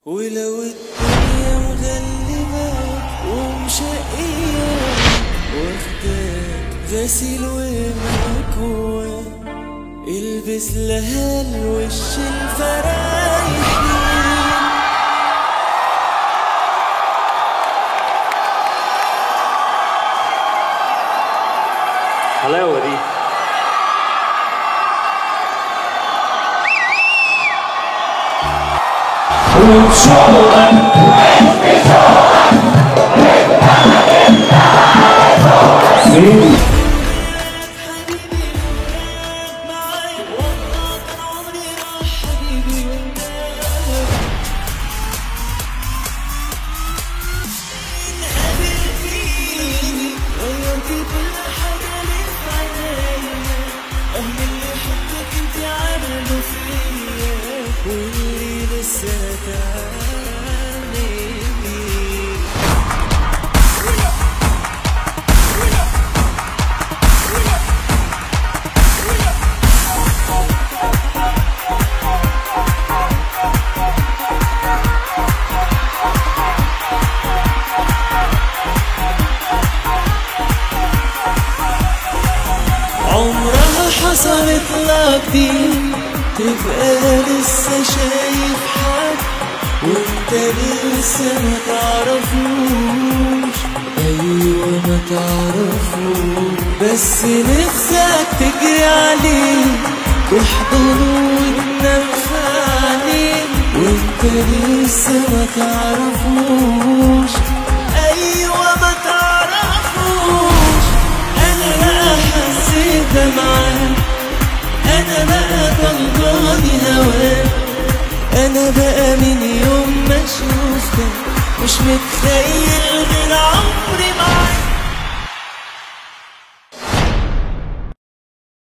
ولو الدنيا مغلبة ومشقية واخداك غسيل ومكوى البس لها الوش الفرايح حلاوة دي معاك والله كان عمري راح حبيبي وانت قابل فيني غيرت كل حاجة لي في عينيا أهل اللي حبك انت عملوا فيا واللي لسه تاني عمرها حصلت لك دي تبقى لسه شايف حد وانت لسه ما تعرفوش ايوه ما تعرفوش بس نفسك تجري عليه تحضنه وتنام في عينيه وانت لسه ما تعرفوش ايوه ما تعرفوش انا بقى حسيت معاك انا بقى طلباني هواك انا بقى من يوم ما شوفتك مش متخيل غير